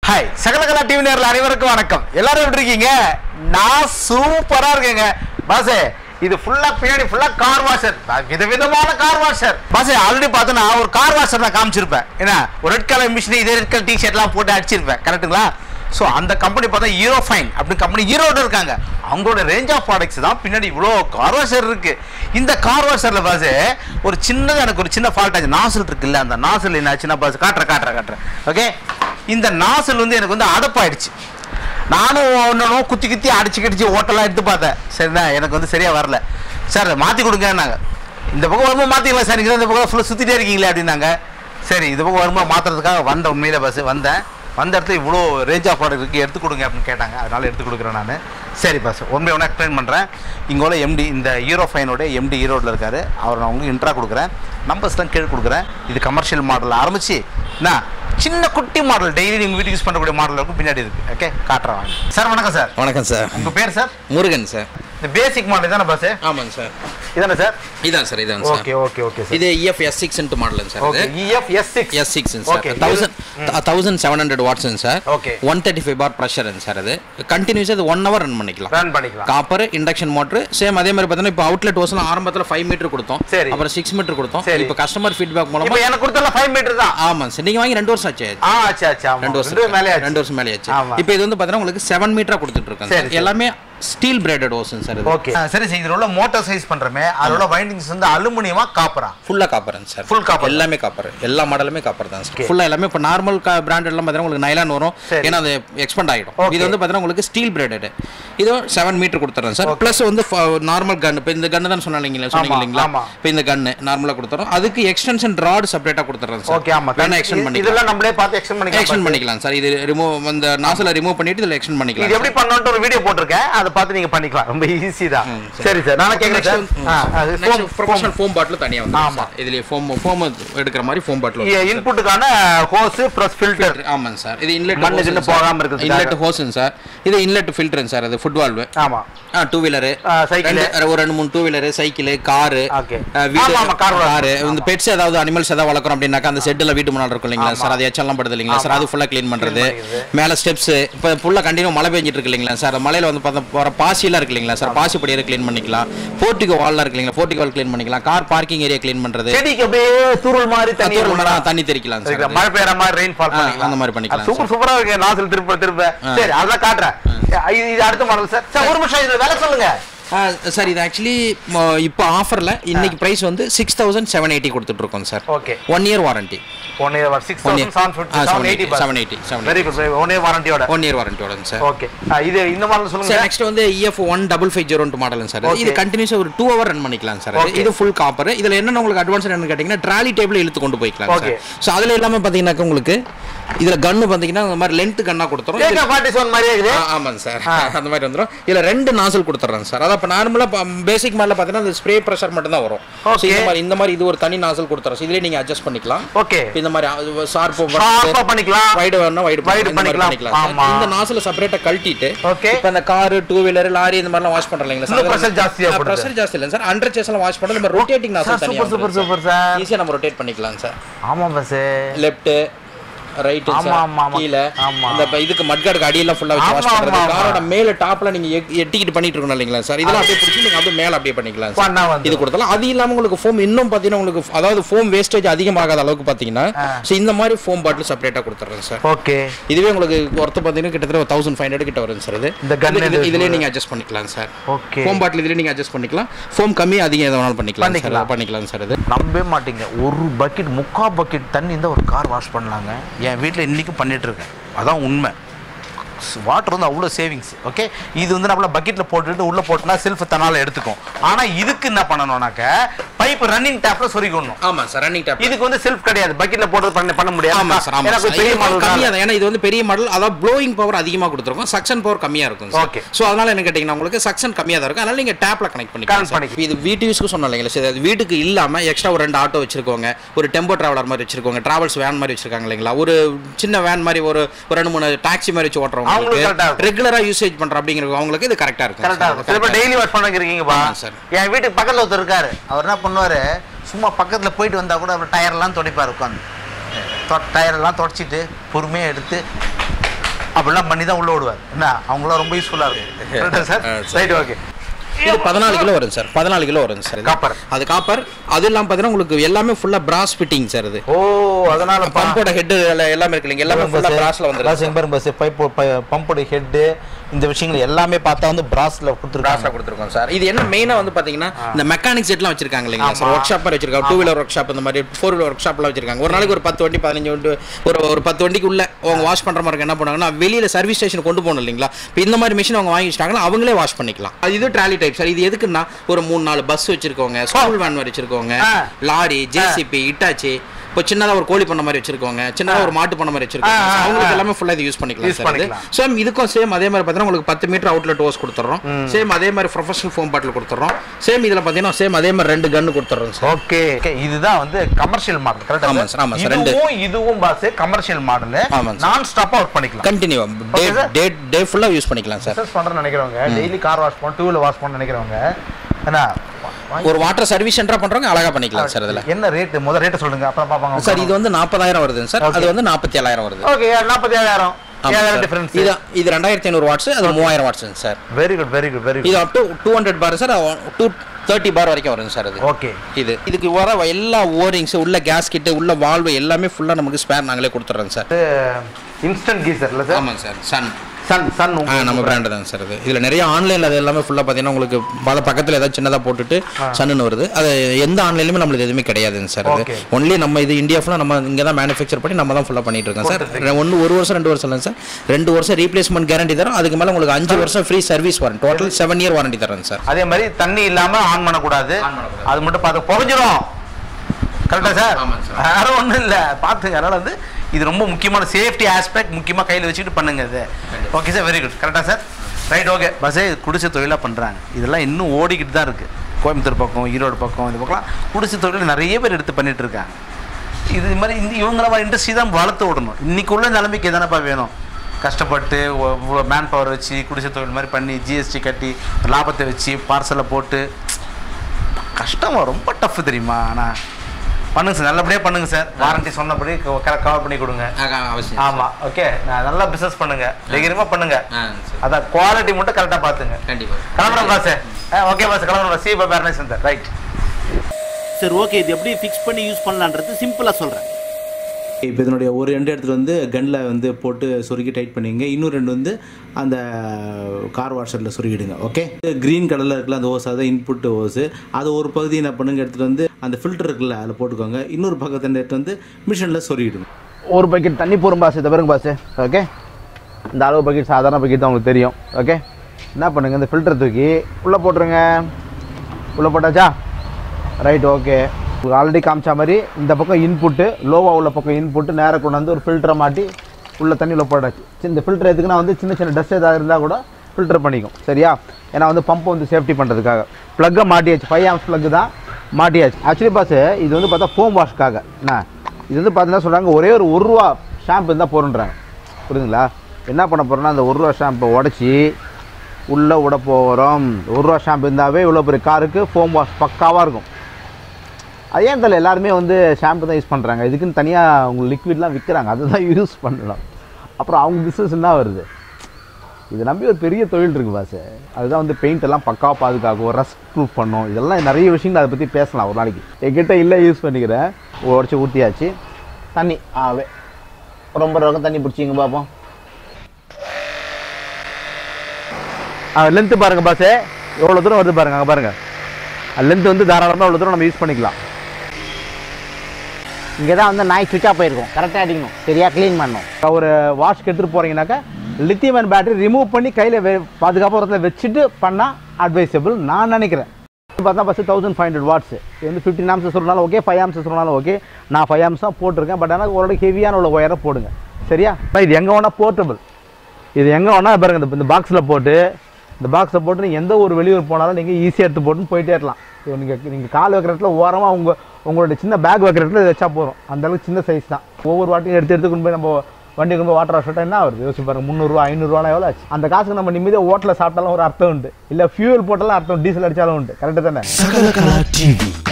Hi சகலகலா TV நேரில் அனைவருக்கும் வணக்கம் எல்லாரும் எப்படி இருக்கீங்க நான் சூப்பரா இருக்கேங்க பாசே இது ஃபுல்லா பின்னாடி ஃபுல்லா கார் வாஷர் விதவிதமான கார் வாஷர் பாசே ஆல்ரெடி பார்த்தோன்னா ஒரு கார் வாஷர் நான் காமிச்சிருப்பேன் என்ன ஒரு ரெட் கலர் மிஷின் இதே ரெட் கலர் டிஷர்ட்லாம் போட்டு அடிச்சிருப்பேன் கரெக்ட்டுங்களா ஸோ அந்த கம்பெனி பார்த்தா ஹீரோ ஃபைன் அப்படின்னு கம்பெனி ஹீரோட இருக்காங்க அவங்களோட ரேஞ்ச் ஆஃப் ப்ராடக்ட்ஸ் தான் பின்னாடி இவ்வளோ கார் வாஷர் இருக்கு இந்த கார் வாஷரில் பாஸ் ஒரு சின்னதாக எனக்கு ஒரு சின்ன ஃபால்ட் ஆச்சு நாசல் இருக்குல்ல அந்த நாசல் என்னாச்சுன்னா பாஸ் காட்டுறேன் காட்டுறேன் காட்டுறேன் ஓகே இந்த நாசல் வந்து எனக்கு வந்து அடப்பாயிடுச்சு நானும் ஒன்றும் குத்தி குத்தி அடிச்சு கிடிச்சு ஓட்டெல்லாம் எடுத்து பார்த்தேன் சரிண்ணா எனக்கு வந்து சரியாக வரல சார் மாற்றி கொடுங்கன்னாங்க இந்த பக்கம் வரும்போது மாற்றிக்கலாம் சார் நீங்கள் இந்த பக்கம் ஃபுல்லாக சுற்றிட்டே இருக்கீங்களே அப்படின்னாங்க சரி இந்த பக்கம் வரும்போது மாற்றுறதுக்காக வந்த உண்மையில பஸ் வந்தேன் வந்த இடத்துல இவ்வளோ ரேஞ்ச் ஆஃப் ப்ராடக்ட் இருக்குது எடுத்து கொடுங்க அப்படின்னு கேட்டாங்க அதனால் எடுத்து கொடுக்குறேன் நான் சரி பஸ் ஒன் ஒன்று எக்ஸ்பிளைன் பண்ணுறேன் இங்கே உள்ள எம்டி இந்த ஹீரோ ஃபைனோட எம்டி ஈரோட்டில் இருக்காரு அவர் நான் உங்களுக்கு இன்ட்ரா கொடுக்குறேன் நம்பர்ஸ்லாம் கீழே கொடுக்குறேன் இது கமர்ஷியல் மாடல் ஆரம்பிச்சு என்ன சின்ன குட்டி மாடல் டெய்லி நீங்கள் வீட்டுக்கு யூஸ் பண்ணக்கூடிய மாடல் இருக்கும் பின்னாடி இருக்கு ஓகே காட்டுறேன் வாங்க சார் வணக்கம் சார் வணக்கம் சார் உங்கள் பேர் சார் முருகன் சார் இந்த பேசிக் மாடல் தானே பஸ் ஆமாங்க சார் இதானே சார் இதான் சார் இதான் sir okay okay okay sir இது இஎஃப் எஸ் சிக்ஸ் மாடலுங்க சார் ஓகே இது E F S six S six sir Okay. Thousand thousand seven hundred வாட்ஸுங்க sir Okay. One thirty five bar ப்ரெஷருங்க சார் அது கண்டினியூஸாக இது ஒன் ஹவர் ரன் பண்ணிக்கலாம் run பண்ணிக்கலாம் காப்பர் இண்டக்ஷன் மோட்டர் சேம் அதே மாதிரி பார்த்தீங்கன்னா இப்போ அவுட்லெட் ஓசலாம் ஆரம்பத்தில் ஃபைவ் மீட்டர் கொடுத்தோம் சரி. அப்புறம் சிக்ஸ் மீட்டர் கொடுத்தோம் சரி. இப்போ கஸ்டமர் ஃபீட்பேக் இப்போ மூலமா எனக்கு கொடுத்தல ஃபைவ் மீட்டர் தான் ஆமாம் சார் நீங்கள் வாங்கி ரெண்டு வருஷம் ஆச்சு ஆ ஆச்சு ஆச்சு ஆமா ரெண்டு ரெண்டு வருஷம் மேலே ஆச்சு ரெண்டு வருஷம் மேலே ஆச்சு ஆமா. இப்போ இது வந்து பார்த்தீங்கன்னா உங்களுக்கு செவன் மீட்டரா கொடுத்துட்டு இருக்கேன் சரி, சார் சரி. எல்லாமே ஸ்டீல் பிராண்டட் ஓசன் சார் இது ஓகே சரி சரி இதில் உள்ள மோட்டார் சைஸ் பண்றமே அதோட வைண்டிங்ஸ் வந்து அலுமினியமா காப்பரா ஃபுல்லாக காப்பருங்க சார் Full copper. எல்லாமே காப்பர் எல்லா மாடலுமே காப்பர் தான் Okay. சார் ஃபுல்லாக எல்லாமே இப்போ நார்மல் பிராண்ட் எல்லாம் பார்த்தீங்கன்னா உங்களுக்கு நைலான் வரும் சரி. ஏன்னா அது எக்ஸ்பெண்ட் ஆகிடும் Okay. இது வந்து பார்த்தீங்கன்னா உங்களுக்கு ஸ்டீல் பிராண்டட் இது செவன் மீட்டர் கொடுத்துறேன் சார் Okay. ப்ளஸ் வந்து நார்மல் கன் இப்போ இந்த கன்னு தான் சொன்னீங்களா சொன்னீங்க ஆமா, இல்லைங்களா ஆமா. இப்போ இந்த கன்னு நார்மலாக கொடுத்துறோம் அதுக்கு எக்ஸ்டென்ஷன் ராட் செப்பரேட்டாக கொடுத்துறேன் சார் ஓகே ஆமா வேணா எக்ஸ்டெண்ட் இது- பண்ணிக்கலாம் இதெல்லாம் நம்மளே பார்த்து எக்ஸ்டெண்ட் பண்ணிக்கலாம் எக்ஸ்டெண்ட் பண்ணிக்கலாம் சார் இது ரிமூவ் அந்த நாசில் ரிமூவ் பண்ணிட்டு இதில் எக்ஸ்டெண்ட் இது பண்ணிக்கலாம் எப்படி பண்ணணும்னு ஒரு வீடியோ போட்டிருக்கேன் அதை பார்த்து நீங்க பண்ணிக்கலாம் ரொம்ப ஈஸி தான் ம், சரி. சரி சார் நான் கேட்குறேன் சார் ஆ, அது foam- ப்ரொஃபஷனல் ஃபோம் பாட்டில் தனியாக வந்து ஆமா. இதுலேயே ஃபோம் ஃபோம் எடுக்கிற மாதிரி ஃபோம் பாட்டில் foam இன்புட்டுக்கான ஹோஸ் ப்ளஸ் ஃபில்டர் ஆமாங்க சார் இது இன்லெட் மண்ணு கிண்ணு போகாம இருக்கிறதுக்காக. இன்லெட் ஹோஸுங்க சார் இது இன்லெட் ஃபில்டருங்க சார் அது ஃபுட் வால்வு ஆமா ஆ டூ வீலரு ஆ, cycle. ஒரு ரெண்டு மூணு two wheeler cycle car Okay. வீடு ஆமா, ஆமா, car வளர்க்கணும். காரு இந்த பெட்ஸ் ஏதாவது அனிமல்ஸ் ஏதாவது வளர்க்குறோம் அப்படின்னாக்கா அந்த செட்டில் வீட்டு முன்னாடி இருக்கும் இல்லைங்களா சார் அது எச்செல்லாம் படுது இல்லைங்களா சார் அது ஃபுல்லாக க்ளீன் பண்ணுறது பண்ணிக்கிறது. மேலே ஸ்டெப்ஸ் இப்போ ஃபுல்லாக கண்டினியூ மழை பெஞ்சிட்டு இருக்கு இல்லைங்களா சார் மலையில் வந்து பார்த்தா போகிற பாசியெல்லாம் இருக்கு இல்லைங்களா சார் பாசி படியை க்ளீன் பண்ணிக்கலாம் போர்ட்டிகோ வால்லாம் இருக்கு இல்லைங்களா போர்ட்டிகோ வால் க்ளீன் பண்ணிக்கலாம் கார் பார்க்கிங் ஏரியா க்ளீன் பண்ணுறது செடிக்கு அப்படியே தூரல் மாதிரி தண்ணி தூரல் மரம் தண்ணி தெறிக்கலாம் சார் சரிங்களா? மழை பெய்யற மாதிரி ரெயின் ஃபால் ஆ, பண்ணிக்கலாம் அந்த மாதிரி பண்ணிக்கலாம் சூப்பர் சூப்பரா இருக்கு நாசில் திருப்ப திருப்ப சரி அதெல்லாம் காட்டுறேன் இது இது அடுத்த மாடல் சார் சார் ஒரு நிமிஷம் இதுல வேலை சொல்லுங்க சார் இது ஆக்சுவலி இப்போ ஆஃபரில் இன்னைக்கு ப்ரைஸ் வந்து சிக்ஸ் தௌசண்ட் செவன் எயிட்டி கொடுத்துட்ருக்கோம் sir okay one year warranty one year six One year. Thousand seven fifty ஆ, seven eighty 780, 780, 780. Very good one year வாரண்டியோட ஒன் இயர் வாரண்டியோட சார் ஓகே இது இந்த மாடல் சொல்லுங்க சார் சார் நெக்ஸ்ட் வந்து E F one double five zero model sir Okay. இது கண்டினியூஸாக ஒரு டூ ஹவர் ரன் பண்ணிக்கலாம் சார் Okay. இது ஃபுல் காப்பர் இதில் என்னென்ன உங்களுக்கு அட்வான்ஸ் என்னன்னு கேட்டிங்கன்னா ட்ராலி டேபிள் இழுத்து கொண்டு போய்க்கலாம் Okay. சார் ஸோ அதில் எல்லாமே பார்த்தீங்கன்னாக்கா உங்களுக்கு இதில் கன்னு பார்த்தீங்கன்னா இந்த மாதிரி லென்த் கன்னாக கொடுத்துரும் ஏகா ஃபார்ட்டி செவன் மாதிரியே இருக்குது ஆ, ஆமாங்க சார் அந்த மாதிரி வந்துடும் இதில் ரெண்டு நாசல் கொடுத்துட்றேன் சார் அதான் இப்போ நார்மலாக பேசிக் மாடலில் பார்த்தீங்கன்னா அந்த ஸ்ப்ரே ப்ரெஷர் மட்டும் தான் வரும் So, Okay. இந்த மாதிரி இந்த மாதிரி இது ஒரு தனி நாசல் கொடுத்துறோம் இதுலேயே நீங்கள் அட்ஜஸ்ட் பண்ணிக்கலாம் ஓகே இப்ப இந்த மாதிரி ஷார்ப் ஷார்ப்பா பண்ணிக்கலாம் வைடு வேணா வைடு Wide பண்ணிக்கலாம். பண்ணிக்கலாம் ஆமா. சார். இந்த நாசில செப்பரேட்டா கழட்டிட்டு Okay. இப்போ இந்த கார் டூ வீலர் லாரி இந்த மாதிரிலாம் வாஷ் பண்றோம் இல்லைங்களா இன்னும் pressure ஜாஸ்தியா போடுது. ப்ரெஷர் ஜாஸ்தி இல்லை சார் அண்டர் சேஸ்லாம் வாஷ் பண்றது நம்ம ரொட்டேட்டிங் நாசல் சார் தனியா சூப்பர் சூப்பர் சூப்பர் சார் ஈஸியா நம்ம ரொட்டேட் பண்ணிக்கலாம் சார் ஆமா பஸ் லெஃப்ட் ரைட் ஆமா, ஆமா, ஆமா. கீழே ஆமா. அந்த இப்ப இதுக்கு மட்கார்டுக்கு அடியெல்லாம் ஃபுல்லா வச்சு ஆமா, வாஷ் பண்றது ஆமா, ஆமா. காரோட மேல டாப்ல நீங்க எ- எட்டிக்கிட்டு பண்ணிட்டு இருக்கணும் இல்லைங்களா சார் இதெல்லாம் அப்படியே பிடிச்சி நீங்க அப்படியே மேல அப்படியே பண்ணிக்கலாம் சார் பண்ணா வந்து இது கொடுத்தலாம் அது இல்லாம உங்களுக்கு ஃபோம் இன்னும் பாத்தீங்கன்னா உங்களுக்கு அதாவது ஃபோம் வேஸ்டேஜ் அதிகமாகாத அளவுக்கு பாத்தீங்கன்னா ஸோ இந்த மாதிரி ஃபோம் பாட்டில் செப்பரேட்டா கொடுத்துறேன் சார் ஓகே இதுவே உங்களுக்கு ஒருத்த பார்த்தீங்கன்னா கிட்டத்தட்ட தௌசண்ட் ஃபைவ் ஹண்ட்ரட் கிட்ட வரும் சார் இது இந்த gun இது- இது- இதுலயே நீங்க அட்ஜஸ்ட் பண்ணிக்கலாம் சார் ஓகே ஃபோம் பாட்டில் இதுலயே நீங்க அட்ஜஸ்ட் பண்ணிக்கலாம் ஃபோம் கம்மி அதிகம் எது வேணாலும் பண்ணிக்கலாம் பண்ணிக்கலாம். சார் பண்ணிக்கலாம் சார் இது நம்பவே மாட்டீங்க ஒரு பக்கெட் முக்கா பக்கெட் தண்ணி இருந்தால் ஒரு கார் வாஷ் பண்ணலாங்க என் வீட்டில் இன்றைக்கும் பண்ணிட்டு இருக்கேன் அதான் உண்மை வாட்டர் வந்து அவ்வளோ சேவிங்ஸ் ஓகே இது வந்து நம்மள பக்கெட்டில் போட்டுட்டு உள்ளே போட்டுனா செல்ஃப் தன்னால் எடுத்துக்கும் ஆனால் இதுக்கு என்ன பண்ணணும்னாக்க பைப் ரன்னிங் டேப்பில் சொருகிடணும் ஆமா சார் ரன்னிங் டாப் இதுக்கு வந்து செல்ஃப் கிடையாது பக்கெட்டில் போட்டு பண்ண பண்ண முடியாது ஆமா சார் ஆமா எனக்கு சார் பெரிய இது மாடல் கம்மியா தான் ஏன்னா இது வந்து பெரிய மாடல் அதாவது ப்ளோயிங் பவர் அதிகமா கொடுத்துருக்கும் சக்ஷன் பவர் கம்மியா இருக்கும் சார் Okay. சோ அதனால என்ன கேட்டீங்கன்னா உங்களுக்கு சக்ஷன் கம்மியா தான் இருக்கும் அதனால நீங்க டேப்ல கனெக்ட் பண்ணிக்கலாம் Connect சார். பண்ணிக்கலாம். இது வீட்டு யூஸ்க்கு சொன்னோம் இல்லைங்களா சார் அது வீட்டுக்கு இல்லாம எக்ஸ்ட்ரா ஒரு ரெண்டு ஆட்டோ வச்சிருக்கோங்க ஒரு டெம்போ டிராவலர் மாதிரி வச்சிருக்கோங்க டிராவல்ஸ் வேன் மாதிரி வச்சிருக்காங்க இல்லைங்களா ஒரு சின்ன வேன் மாதிரி ஒரு ஒரு ரெண்டு மூணு டாக்ஸி மாதிரி வச்சு அவங்களுக்கு ஓட்டுறவங்களுக்கு correct ஆ இருக்கும். ரெகுலரா யூசேஜ் பண்ற அப்படிங்கிற அவங்களுக்கு இது கரெக்டா இருக்கும் கரெக்டாக இருக்கும் சில பேர் டெய்லி வாஷ் பண்ண இருக்கீங்கப்பா ஆமா சார். என் வீட்டுக்கு பக்கத்தில் ஒருத்தர் இருக்காரு அவர் என்ன பண்ணுவார் சும்மா பக்கத்தில் போயிட்டு வந்தால் கூட அவர் டயர்லாம் துடைப்பார் உட்காந்து டயரெல்லாம் தொடச்சிட்டு பொறுமையாக எடுத்து அப்படிலாம் பண்ணி தான் உள்ள விடுவார் என்ன அவங்களாம் ரொம்ப யூஸ்ஃபுல்லாக இருக்கும் சார் ஆ, ரைட் ஓகே இது பதினாலு கிலோ வரும் சார் பதினாலு கிலோ வரும் சார் இது. Copper. அது காப்பர் அது இல்லாமல் பார்த்தீங்கன்னா உங்களுக்கு எல்லாமே ஃபுல்லாக பிராஸ் ஃபிட்டிங் சார் இது ஓ அதனால பம்போட ஹெட் எல்லாமே இருக்கு இல்லைங்க எல்லாமே ஃபுல்லாக பிராஸ்ல வந்துருக்கு பாஸ் எங்க பாருங்க பாஸ் பைப் பம்போட ஹெட் இந்த விஷயங்கள் எல்லாமே பார்த்தா வந்து பிராஸ்ல கொடுத்துருக்காங்க பிராஸ்ல கொடுத்துருக்கோம் சார் இது என்ன மெயினா வந்து பாத்தீங்கன்னா இந்த மெக்கானிக் செட்லாம் வச்சிருக்காங்க இல்லைங்களா சார் ஒர்க் ஷாப் வச்சிருக்காங்க டூ வீலர் ஒர்க் ஷாப் இந்த மாதிரி ஃபோர் வீலர் ஒர்க் ஷாப்லாம் வச்சிருக்காங்க ஒரு நாளைக்கு ஒரு பத்து வண்டி பதினஞ்சு வண்டி ஒரு ஒரு பத்து வண்டிக்கு உள்ள அவங்க வாஷ் பண்ற மாதிரி இருக்கு. என்ன பண்ணுவாங்கன்னா வெளியில சர்வீஸ் ஸ்டேஷன் கொண்டு போகணும் இல்லைங்களா இப்போ இந்த மாதிரி மிஷின் அவங்க வாங்கி வச்சிட்டாங்கன்னா அவங்களே வாஷ் பண்ணிக்கலாம் அது இது ட்ராலி டைப் சார் இது எதுக்குன்னா ஒரு மூணு நாலு பஸ் வச்சிருக்கோங்க ஸ்கூல் வேன் வச்சிருக்கோங்க ஆ. லாரி ஜேசிபி இட்டாச்சி இப்போ சின்னதா ஒரு கோழி பண்ண மாதிரி வச்சிருக்கோங்க சின்னதா ஒரு மாட்டு பண்ண மாதிரி வச்சிருக்கோங்க ஆ, ஆ, அவங்களுக்கு ஆ. எல்லாமே ஃபுல்லா இது யூஸ் பண்ணிக்கலாம் Use சார் இது பண்ணிக்கலாம். சேம் இதுக்கும் சேம் அதே மாதிரி பார்த்தீங்கன்னா உங்களுக்கு பத்து மீட்டர் அவுட்லெட் ஓஸ் கொடுத்துறோம் சேம் அதே மாதிரி ப்ரொஃபஷனல் ஃபோம் பாட்டில் கொடுத்துறோம் சேம் இதில் பார்த்தீங்கன்னா சேம் அதே மாதிரி ரெண்டு கன்று கொடுத்துறோம் சார் ஓகே இதுதான் வந்து கமர்ஷியல் மாடல் கரெக்டா ஆமா சார், ஆமா சார், ரெண்டு. இதுவும் இதுவும் பாஸ் கமர்ஷியல் மாடல் ஆமா சார். நான் ஸ்டாப்பா ஒர்க் பண்ணிக்கலாம் continue day Okay, sir. Day day ஃபுல்லாக யூஸ் பண்ணிக்கலாம் சார் பிசினஸ் பண்றேன்னு நினைக்கிறவங்க டெய்லி கார் வாஷ் பண்ண டூ வீலர் வாஷ் பண்ண நினைக்கிறவங்க என்ன ஒரு வாட்டர் சர்வீஸ் சென்டரா பண்றவங்க அழகா பண்ணிக்கலாம் சார் இதில் என்ன ரேட் முதல் ரேட் சொல்லுங்க அப்புறம் பாப்பாங்க சார் இது வந்து நாற்பதாயிரம் வருதுங்க சார் அது வந்து நாற்பத்தி ஏழாயிரம் வருது ஓகே நாற்பத்தி ஏழாயிரம் ஆமா ஏழாயிரம் சார். டிஃபரன்ஸ் இது இது ரெண்டாயிரத்தி ஐநூறு வாட்ஸ் அது மூவாயிரம் வாட்ஸுங்க sir very good very good very இது good up to two hundred bar sir two thirty bar வரைக்கும் வருங்க சார் அது ஓகே இது இதுக்கு வர எல்லா ஓரிங்ஸ் உள்ள கேஸ் கிட்டு உள்ள வால்வு எல்லாமே ஃபுல்லாக நமக்கு ஸ்பேர் நாங்களே கொடுத்துட்றோங்க சார் இன்ஸ்டன்ட் கீசர் இல்ல சார் ஆமாங்க சார் சன் சன் சன் ஆ நம்ம பிராண்டு தான் சார் இது இதில் நிறைய ஆன்லைனில் அது எல்லாமே ஃபுல்லாக பார்த்தீங்கன்னா உங்களுக்கு பல பக்கத்தில் ஏதாவது சின்னதாக போட்டுட்டு சன்னுன்னு வருது அது எந்த ஆன்லைன்லையுமே நம்மளுக்கு எதுவுமே கிடையாதுங்க சார் அது Okay. ஒன்லி நம்ம இது இந்தியா ஃபுல்லாக நம்ம இங்கே தான் மேனுஃபேக்சர் பண்ணி நம்ம தான் ஃபுல்லாக பண்ணிட்டு இருக்கோம் சார் ஒன்று ஒரு வருஷம் ரெண்டு வருஷம் இல்லைங்க சார் ரெண்டு வருஷம் ரீப்ளேஸ்மெண்ட் கேரண்டி தரோம் அதுக்கு மேலே உங்களுக்கு அஞ்சு வருஷம் ஃப்ரீ சர்வீஸ் வரும் டோட்டல் செவன் இயர் வாரண்டி தரேன் சார் அதே மாதிரி தண்ணி இல்லாம ஆன் பண்ணக்கூடாது On பண்ணக்கூடாது. அது மட்டும் பார்த்து புகஞ்சிரும் கரெக்டா சார் ஆமாங்க சார். வேற ஒண்ணும் இல்ல பாத்துங்க அதனால வந்து இது ரொம்ப முக்கியமான சேஃப்டி ஆஸ்பெக்ட் முக்கியமா கையில வச்சுக்கிட்டு பண்ணுங்க இது ஓகே சார் வெரி குட் கரெக்டா சார் ரைட் ஓகே பஸ்ஸே இது குடிசை தொழிலாக பண்றாங்க இதெல்லாம் இன்னும் ஓடிக்கிட்டு தான் இருக்கு கோயம்புத்தூர் பக்கம் ஈரோடு பக்கம் இது பக்கம் குடிசை தொழில் நிறைய பேர் எடுத்து பண்ணிட்டு இருக்காங்க இது மாதிரி இந்த இவங்கள மாதிரி இண்டஸ்ட்ரி தான் வளர்த்து விடணும் இன்னைக்கு உள்ள நிலைமைக்கு எதானப்பா வேணும் கஷ்டப்பட்டு மேன் பவர் வச்சு குடிசை தொழில் மாதிரி பண்ணி ஜிஎஸ்டி கட்டி லாபத்தை வச்சு பார்சலில் போட்டு கஷ்டமா ரொம்ப டஃப் தெரியுமா ஆனால் பண்ணுங்க சார் நல்லபடியாக பண்ணுங்க சார் வாரண்டி சொன்னபடி கவர் பண்ணி கொடுங்க அவசியம் ஆமாம் ஓகே நான் நல்லா பிஸ்னஸ் பண்ணுங்க தைரியமாக பண்ணுங்க ஆ சார் அதான் குவாலிட்டி மட்டும் கரெக்டாக பார்த்துங்க கண்டிப்பாக கிளம்புறோம் பாஸ் ஓகே பாஸ் கிளம்புறோம் சி பேர்னஸ் சார் ரைட் சரி ஓகே இது எப்படி ஃபிக்ஸ் பண்ணி யூஸ் பண்ணலான்றது சிம்பிளாக சொல்கிறேன் இப்போ இதனுடைய ஒரு ரெண்டு இடத்துல வந்து கன்னில் வந்து போட்டு சொருகி டைட் பண்ணிங்க இன்னும் ரெண்டு வந்து அந்த கார் வாஷரில் சொருகிடுங்க ஓகே க்ரீன் கலரில் இருக்குல்ல அந்த ஓஸ் அதான் இன்புட் ஓஸ் அது ஒரு பகுதி என்ன பண்ணுங்க எடுத்துகிட்டு வந்து அந்த ஃபில்டர் இருக்குல்ல அதில் போட்டுக்கோங்க இன்னொரு பக்கத்தை எடுத்து வந்து மிஷினில் சொருகிடுங்க ஒரு பக்கெட் தண்ணி போடும் பாஸ் இதை பாருங்க பாஸ் ஓகே இந்த அளவு பக்கெட் சாதாரண பக்கெட் தான் உங்களுக்கு தெரியும் ஓகே என்ன பண்ணுங்க இந்த ஃபில்டர் தூக்கி உள்ளே போட்டுருங்க உள்ளே போட்டாச்சா ரைட் ஓகே உங்களுக்கு ஆல்ரெடி காமிச்ச மாதிரி இந்த பக்கம் இன்புட்டு லோவாக உள்ள பக்கம் இன்புட்டு நேராக கொண்டு வந்து ஒரு ஃபில்டரை மாட்டி உள்ள தண்ணி உள்ள போட்டாச்சு சரி, இந்த ஃபில்டர் எதுக்குன்னா வந்து சின்ன சின்ன டஸ்ட் ஏதாவது இருந்தால் கூட ஃபில்டர் பண்ணிக்கும் சரியா ஏன்னா வந்து பம்பை வந்து சேஃப்டி பண்ணுறதுக்காக ப்ளக்கை மாட்டியாச்சு ஃபைவ் ஆம்ஸ் ப்ளக் தான் மாட்டியாச்சு ஆக்சுவலி பாஸ் இது வந்து பார்த்தா ஃபோம் வாஷ்க்காக என்ன இது வந்து பார்த்தீங்கன்னா சொல்கிறாங்க ஒரே ஒரு ஒரு ரூபா ஷாம்பு இருந்தால் போகிறோன்றாங்க புரியுதுங்களா என்ன பண்ண போகிறோம்னா அந்த ஒரு ரூபா ஷாம்பை உடச்சி உள்ளே விட போகிறோம் ஒரு ரூபா ஷாம்பு இருந்தாவே இவ்வளோ பெரிய காருக்கு ஃபோம் வாஷ் பக்காவாக இருக்கும் அது ஏன் தெரியல எல்லாருமே வந்து ஷாம்பு தான் யூஸ் பண்ணுறாங்க இதுக்குன்னு தனியாக உங்களுக்கு லிக்விட்லாம் விற்கிறாங்க அதுதான் யூஸ் பண்ணலாம் அப்புறம் அவங்க பிஸ்னஸ் என்ன வருது இது நம்பி ஒரு பெரிய தொழில் இருக்குது பாஸ் அதுதான் வந்து பெயிண்ட் எல்லாம் பக்காவாக பாதுகாக்கும் ரஸ்ட் ப்ரூஃப் பண்ணும் இதெல்லாம் நிறைய விஷயங்கள் அதை பற்றி பேசலாம் ஒரு நாளைக்கு என்கிட்ட இல்லை யூஸ் பண்ணிக்கிறேன் உடச்சி ஊற்றியாச்சு தண்ணி ஆவே ரொம்ப ரகம் தண்ணி பிடிச்சிங்க பார்ப்போம் லென்த்து பாருங்க பாஸ் எவ்வளோ தூரம் வருது பாருங்க அங்கே பாருங்க லென்த் வந்து தாராளமாக எவ்வளோ தூரம் நம்ம யூஸ் பண்ணிக்கலாம் இங்கே தான் வந்து நாய் சுவிட்சாக போயிருக்கும் கரெக்டாக அடிக்கணும் சரியாக க்ளீன் பண்ணணும் ஒரு வாஷ் எடுத்துகிட்டு போகிறீங்கன்னாக்கா லித்தியம் அண்ட் பேட்டரி ரிமூவ் பண்ணி கையில் பாதுகாப்பாக இடத்துல வச்சுட்டு பண்ணால் அட்வைசபிள் நான் நினைக்கிறேன் பார்த்தா first thousand five hundred watts இது வந்து ஃபிஃப்டின் ஆம்ஸ் சொன்னாலும் ஓகே ஃபைவ் ஆம்ஸ் சொன்னாலும் ஓகே நான் ஃபைவ் ஆம்ஸ் தான் போட்டிருக்கேன் பட் ஆனால் ஓரளவுக்கு ஹெவியான உள்ள ஒயரை போடுங்க சரியா ஆனா இது எங்கே வேணால் போர்ட்டபிள் இது எங்கே வேணால் பாருங்க இந்த- இந்த பாக்ஸில் போட்டு இந்த பாக்ஸை போட்டு நீங்கள் எந்த ஒரு வெளியூர் போனாலும் நீங்கள் ஈஸியாக எடுத்து போட்டுன்னு போயிட்டே இருக்கலாம் ஸோ நீங்கள் நீங்கள் கால் வைக்கிற இடத்துல ஓரமாக உங்கள் உங்களோட சின்ன பேக் வைக்கிற இடத்துல இதை வச்சா போதும் அந்த அளவுக்கு சின்ன சைஸ் தான் ஒவ்வொரு வாட்டியும் எடுத்து எடுத்து கொண்டு போய் நம்ம வண்டி கொண்டு போய் வாட்டர் வாஷ் என்ன வருது யோசிச்சு பாருங்க முந்நூறுரூவா ஐநூறுரூவா எவ்வளோ ஆச்சு அந்த காசுக்கு நம்ம நிம்மதியாக ஓட்டில் சாப்பிட்டாலும் ஒரு அர்த்தம் உண்டு இல்லை ஃபியூல் போட்டாலும் அர்த்தம் டீசல் அடித்தாலும் உண்டு கரெக்டு தானே சகலகலா டிவி